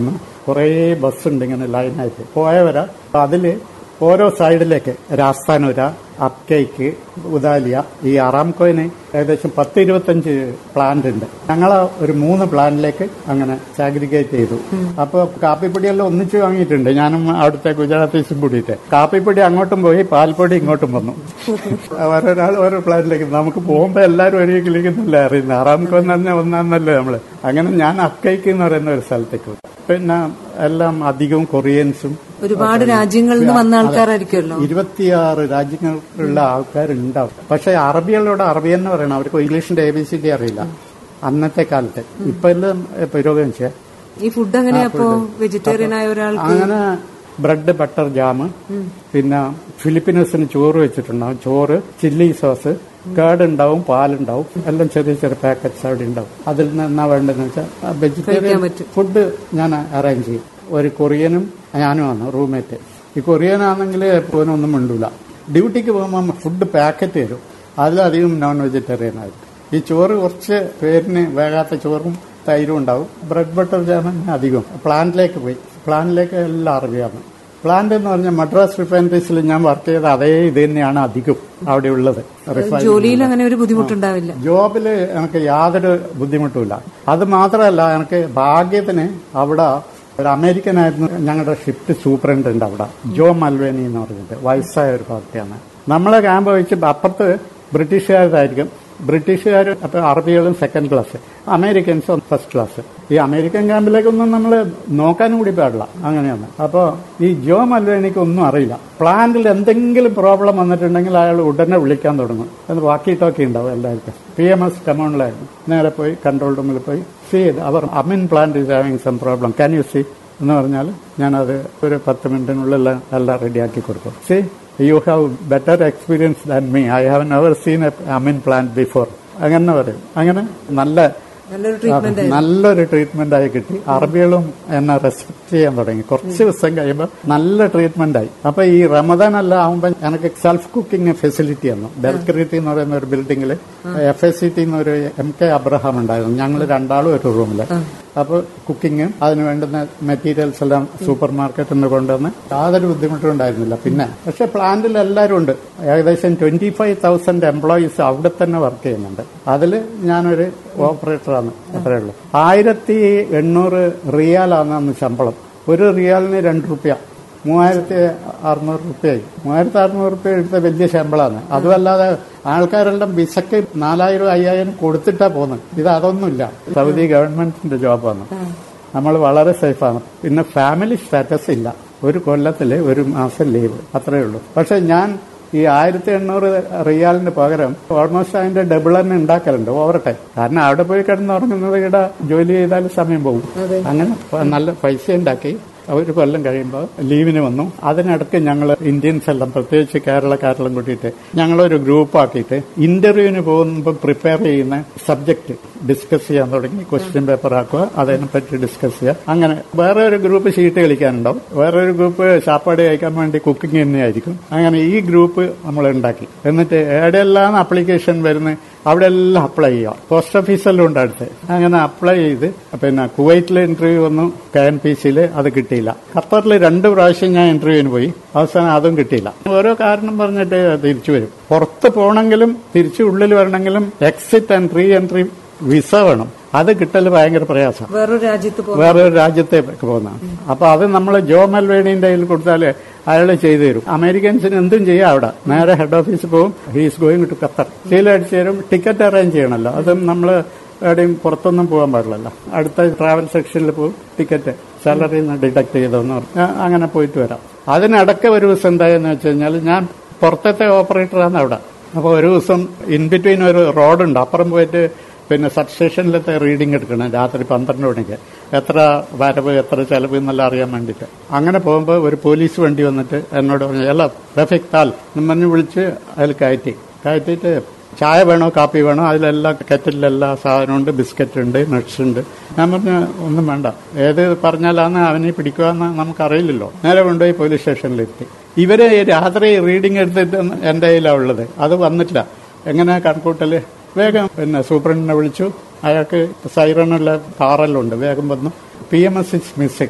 എന്ന് കുറേ ബസ്സുണ്ട് ഇങ്ങനെ ലൈനായിട്ട് പോയവരാ അതില് ഓരോ സൈഡിലേക്ക് രാസ്ഥാനൂര അപ്കൈക്ക് ഉദാലിയ ഈ അറാംകോയിന് ഏകദേശം പത്ത് ഇരുപത്തഞ്ച് പ്ലാന്റ് ഉണ്ട് ഞങ്ങൾ ഒരു മൂന്ന് പ്ലാന്റിലേക്ക് അങ്ങനെ സാഗ്രിഗേറ്റ് ചെയ്തു അപ്പോൾ കാപ്പിപ്പൊടിയെല്ലാം ഒന്നിച്ച് വാങ്ങിയിട്ടുണ്ട് ഞാനും അവിടുത്തെ ഗുജറാത്തീസും കൂടിയിട്ട് കാപ്പിപ്പൊടി അങ്ങോട്ടും പോയി പാൽപ്പൊടി ഇങ്ങോട്ടും വന്നു ഓരോരാൾ ഓരോ പ്ലാന്റിലേക്ക് നമുക്ക് പോകുമ്പോൾ എല്ലാവരും ഒരേ കിളിക്കുന്നില്ല അറിയുന്നത് അറാംകോ എന്ന് പറഞ്ഞാൽ ഒന്നാന്നല്ലേ നമ്മള് അങ്ങനെ ഞാൻ അക്കൈക്ക് എന്ന് പറയുന്ന ഒരു സ്ഥലത്തേക്ക് പോയി പിന്നെ എല്ലാം അധികവും കൊറിയൻസും ഒരുപാട് രാജ്യങ്ങളിൽ നിന്ന് വന്ന ആൾക്കാരായിരിക്കുമല്ലോ ഇരുപത്തിയാറ് രാജ്യങ്ങളിലുള്ള ആൾക്കാരുണ്ടാവും പക്ഷെ അറബികളോട് അറബി എന്ന് പറയണം അവർക്ക് ഇംഗ്ലീഷിന്റെ എ ബി സി ഡി അറിയില്ല അന്നത്തെ കാലത്ത് ഇപ്പൊ എല്ലാം പുരോഗമിച്ച ഈ ഫുഡ് എങ്ങനെയാ അപ്പോ വെജിറ്റേറിയൻ ആയ ഒരാൾക്ക് അങ്ങനെ ബ്രെഡ് ബട്ടർ ജാം പിന്നെ ഫിലിപ്പിനസിന് ചോറ് വെച്ചിട്ടുണ്ടാവും ചോറ് ചില്ലി സോസ് കേട് ഉണ്ടാവും പാലുണ്ടാവും എല്ലാം ചെറിയ ചെറിയ പാക്കറ്റ്സ് അവിടെ ഉണ്ടാവും അതിൽ നിന്ന് എന്നാ വേണ്ടതെന്ന് വെച്ചാൽ വെജിറ്റേറിയൻ പറ്റും. ഫുഡ് ഞാൻ അറേഞ്ച് ചെയ്യും ഒരു കൊറിയനും ഞാനുമാണ് റൂംമേറ്റ് ഈ കൊറിയനാണെങ്കിൽ എപ്പോഴും ഒന്നും മിണ്ടൂല ഡ്യൂട്ടിക്ക് പോകുമ്പോൾ ഫുഡ് പാക്കറ്റ് തരും അതിലധികം നോൺ വെജിറ്റേറിയൻ ആയിരിക്കും ഈ ചോറ് കുറച്ച് പേരിന് വേകാത്ത ചോറും തൈരും ഉണ്ടാവും ബ്രെഡ് ബട്ടർ ജാമിന് അധികം പ്ലാന്റിലേക്ക് പോയി പ്ലാന്റിലേക്ക് എല്ലാം അറിയാം പ്ലാന്റ് എന്ന് പറഞ്ഞാൽ മദ്രാസ് റിഫൈനറീസിൽ ഞാൻ വർക്ക് ചെയ്ത അതേ ഇത് തന്നെയാണ് അധികം അവിടെ ഉള്ളത് റിഫൈനറി ജോലിയിൽ അങ്ങനെ ഒരു ബുദ്ധിമുട്ടുണ്ടാവില്ല ജോബില് എനിക്ക് യാതൊരു ബുദ്ധിമുട്ടുമില്ല അത് മാത്രമല്ല എനിക്ക് ഭാഗ്യത്തിന് അവിടെ ഒരു അമേരിക്കൻ ആയിരുന്നു ഞങ്ങളുടെ ഷിഫ്റ്റ് സൂപ്രണ്ട് അവിടെ ജോ മൽവേനി എന്ന് പറഞ്ഞിട്ട് വയസ്സായ ഒരു പാർട്ടിയാണ് നമ്മളെ ക്യാമ്പ് വെച്ച് അപ്പുറത്ത് ബ്രിട്ടീഷുകാരായിരിക്കും ബ്രിട്ടീഷുകാർ അപ്പൊ അറബികളും second class Americans first class ഈ അമേരിക്കൻ ക്യാമ്പിലേക്കൊന്നും നമ്മൾ നോക്കാനും കൂടി പാടില്ല അങ്ങനെയാണ് അപ്പോൾ ഈ ജോ മൽവേനിക്ക് ഒന്നും അറിയില്ല പ്ലാന്റിൽ എന്തെങ്കിലും പ്രോബ്ലം വന്നിട്ടുണ്ടെങ്കിൽ അയാൾ ഉടനെ വിളിക്കാൻ തുടങ്ങും അത് വാക്കി ടോക്കി ഉണ്ടാവും എല്ലാവർക്കും പി എം എസ് കമോണിലായിരുന്നു നേരെ പോയി കൺട്രോൾ റൂമിൽ പോയി see our amine plant is having some problem can you see എന്ന് പറഞ്ഞാൽ ഞാനത് ഒരു പത്ത് മിനിറ്റിനുള്ളിൽ എല്ലാം റെഡിയാക്കി കൊടുക്കും see you have better experience than me I have never seen a amine plant before അങ്ങനെ പറയും അങ്ങനെ നല്ല നല്ലൊരു ട്രീറ്റ്മെന്റ് നല്ലൊരു ട്രീറ്റ്മെന്റ് ആയി കിട്ടി അറബികളും എന്നെ റെസ്പെക്ട് ചെയ്യാൻ തുടങ്ങി കുറച്ച് ദിവസം കഴിയുമ്പോൾ നല്ല ട്രീറ്റ്മെന്റ് ആയി അപ്പൊ ഈ റമദാൻ എല്ലാം ആകുമ്പോൾ എനിക്ക് സെൽഫ് കുക്കിംഗ് ഫെസിലിറ്റി തന്നു ബെൽക്രീത്തി എന്ന് പറയുന്ന ഒരു ബിൽഡിംഗിൽ എഫ് എസ് സി ടി എന്നൊരു എം കെ അബ്രഹാം ഉണ്ടായിരുന്നു ഞങ്ങൾ രണ്ടാളും ഒരു റൂമിൽ അപ്പോൾ കുക്കിംഗ് അതിന് വേണ്ടുന്ന മെറ്റീരിയൽസ് എല്ലാം സൂപ്പർ മാർക്കറ്റിൽ നിന്ന് കൊണ്ടുവന്ന് യാതൊരു ബുദ്ധിമുട്ടും ഉണ്ടായിരുന്നില്ല പിന്നെ പക്ഷെ പ്ലാന്റിൽ എല്ലാവരും ഉണ്ട് ഏകദേശം ട്വന്റി ഫൈവ് തൗസൻഡ് എംപ്ലോയീസ് അവിടെ തന്നെ വർക്ക് ചെയ്യുന്നുണ്ട് അതിൽ ഞാനൊരു ഓപ്പറേറ്ററാണ് അത്രേ ഉള്ളൂ ആയിരത്തി എണ്ണൂറ് റിയാലാണ് അന്ന് ശമ്പളം ഒരു റിയാലിന് രണ്ട് റുപ്യ മൂവായിരത്തി അറുന്നൂറ് റുപ്യയായി മൂവായിരത്തി അറുന്നൂറ് റുപ്യ എടുത്ത വലിയ ശമ്പളമാണ് അതുമല്ലാതെ ആൾക്കാരെല്ലാം വിസക്ക് നാലായിരം അയ്യായിരം കൊടുത്തിട്ടാ പോകുന്നത് ഇത് അതൊന്നുമില്ല സൗദി ഗവൺമെന്റിന്റെ ജോബാണ് നമ്മൾ വളരെ സേഫാണ് പിന്നെ ഫാമിലി സ്റ്റാറ്റസ് ഇല്ല ഒരു കൊല്ലത്തില് ഒരു മാസം ലീവ് അത്രേ ഉള്ളൂ പക്ഷെ ഞാൻ ഈ ആയിരത്തി എണ്ണൂറ് റിയാലിന് പകരം ഓൾമോസ്റ്റ് അതിന്റെ ഡബിൾ തന്നെ ഉണ്ടാക്കലുണ്ട് ഓവർ ടൈം കാരണം അവിടെ പോയി കിടന്നുറങ്ങുന്നത് ഇവിടെ ജോലി ചെയ്താൽ സമയം പോകും അങ്ങനെ പ- നല്ല പൈസ ഉണ്ടാക്കി ഒരു കൊല്ലം കഴിയുമ്പോൾ ലീവിന് വന്നു അതിനിടയ്ക്ക് ഞങ്ങൾ ഇന്ത്യൻസ് എല്ലാം പ്രത്യേകിച്ച് കേരളക്കാരെല്ലാം കൂട്ടിയിട്ട് ഞങ്ങളൊരു ഗ്രൂപ്പ് ആക്കിയിട്ട് ഇന്റർവ്യൂവിന് പോകുമ്പോൾ പ്രിപ്പയർ ചെയ്യുന്ന സബ്ജക്ട് ഡിസ്കസ് ചെയ്യാൻ തുടങ്ങി ക്വസ്റ്റ്യൻ പേപ്പർ ആക്കുക അതിനെപ്പറ്റി ഡിസ്കസ് ചെയ്യുക അങ്ങനെ വേറെ ഒരു ഗ്രൂപ്പ് ഷീട്ട് കളിക്കാനുണ്ടാവും വേറെ ഒരു ഗ്രൂപ്പ് ചാപ്പാട് കഴിക്കാൻ വേണ്ടി കുക്കിംഗ് തന്നെയായിരിക്കും അങ്ങനെ ഈ ഗ്രൂപ്പ് നമ്മൾ ഉണ്ടാക്കി എന്നിട്ട് എവിടെയെല്ലാം അപ്ലിക്കേഷൻ വരുന്നത് അവിടെ എല്ലാം അപ്ലൈ ചെയ്യുക പോസ്റ്റ് ഓഫീസെല്ലാം ഉണ്ട് അടുത്ത് അങ്ങനെ അപ്ലൈ ചെയ്ത് പിന്നെ കുവൈറ്റിൽ ഇന്റർവ്യൂ വന്നു കെ എൻ പി സിയിൽ അത് കിട്ടിയില്ല ഖത്തറിൽ രണ്ട് പ്രാവശ്യം ഞാൻ ഇന്റർവ്യൂവിന് പോയി അവസാനം അതും കിട്ടിയില്ല ഓരോ കാരണം പറഞ്ഞിട്ട് തിരിച്ചു വരും പുറത്ത് പോകണമെങ്കിലും തിരിച്ചു ഉള്ളിൽ വരണമെങ്കിലും exit and re entry visa വേണം അത് കിട്ടൽ ഭയങ്കര പ്രയാസം വേറൊരു രാജ്യത്ത് പോകും വേറെ ഒരു രാജ്യത്തേക്ക് പോകുന്ന അപ്പൊ അത് നമ്മൾ ജോ മൽവേണിന്റെ കയ്യിൽ കൊടുത്താല് അയാൾ ചെയ്തു തരും അമേരിക്കൻസിന് എന്തും ചെയ്യാം അവിടെ നേരെ ഹെഡ് ഓഫീസിൽ പോകും he's going to Qatar seal അടിച്ചു തരും ടിക്കറ്റ് അറേഞ്ച് ചെയ്യണമല്ലോ അതും നമ്മൾ എവിടെയും പുറത്തൊന്നും പോകാൻ പാടില്ലല്ലോ അടുത്ത ട്രാവൽ സെക്ഷനിൽ പോകും ടിക്കറ്റ് സാലറിയിൽ നിന്ന് ഡിഡക്ട് ചെയ്തോന്ന് പറഞ്ഞു അങ്ങനെ പോയിട്ട് വരാം അതിനിടയ്ക്ക് ഒരു ദിവസം എന്തായെന്ന് വെച്ച് കഴിഞ്ഞാൽ ഞാൻ പുറത്തത്തെ ഓപ്പറേറ്ററാണ് അവിടെ അപ്പോൾ ഒരു ദിവസം ഇൻ ബിറ്റ്വീൻ ഒരു റോഡുണ്ട് അപ്പുറം പോയിട്ട് പിന്നെ സബ്സ്റ്റേഷനിലത്തെ റീഡിംഗ് എടുക്കണം രാത്രി പന്ത്രണ്ട് മണിക്ക് എത്ര വരവ് എത്ര ചെലവ് എന്നെല്ലാം അറിയാൻ വേണ്ടിയിട്ട് അങ്ങനെ പോകുമ്പോൾ ഒരു പോലീസ് വണ്ടി വന്നിട്ട് എന്നോട് പറഞ്ഞു അല്ല റഫീഖ് താൽ എന്ന് പറഞ്ഞ് വിളിച്ച് അതിൽ കയറ്റി കയറ്റിയിട്ട് ചായ വേണോ കാപ്പി വേണോ അതിലെല്ലാം കെറ്റിലെല്ലാ സാധനമുണ്ട് ബിസ്ക്കറ്റ് ഉണ്ട് നട്ട്സ് ഉണ്ട് ഞാൻ പറഞ്ഞു ഒന്നും വേണ്ട ഏത് പറഞ്ഞാലാണ് അവനെ പിടിക്കുകയെന്ന് നമുക്കറിയില്ലല്ലോ നേരെ കൊണ്ടുപോയി പോലീസ് സ്റ്റേഷനിലെത്തി ഇവര് രാത്രി റീഡിംഗ് എടുത്തിട്ട് എന്റെ കയ്യിലാണ് ഉള്ളത് അത് വന്നിട്ടില്ല എങ്ങനെ കണക്കൂട്ടല് വേഗം പിന്നെ സൂപ്രണ്ടിനെ വിളിച്ചു അയാൾക്ക് സൈറണുള്ള കാറെല്ലാം ഉണ്ട് വേഗം വന്നു P M S is missing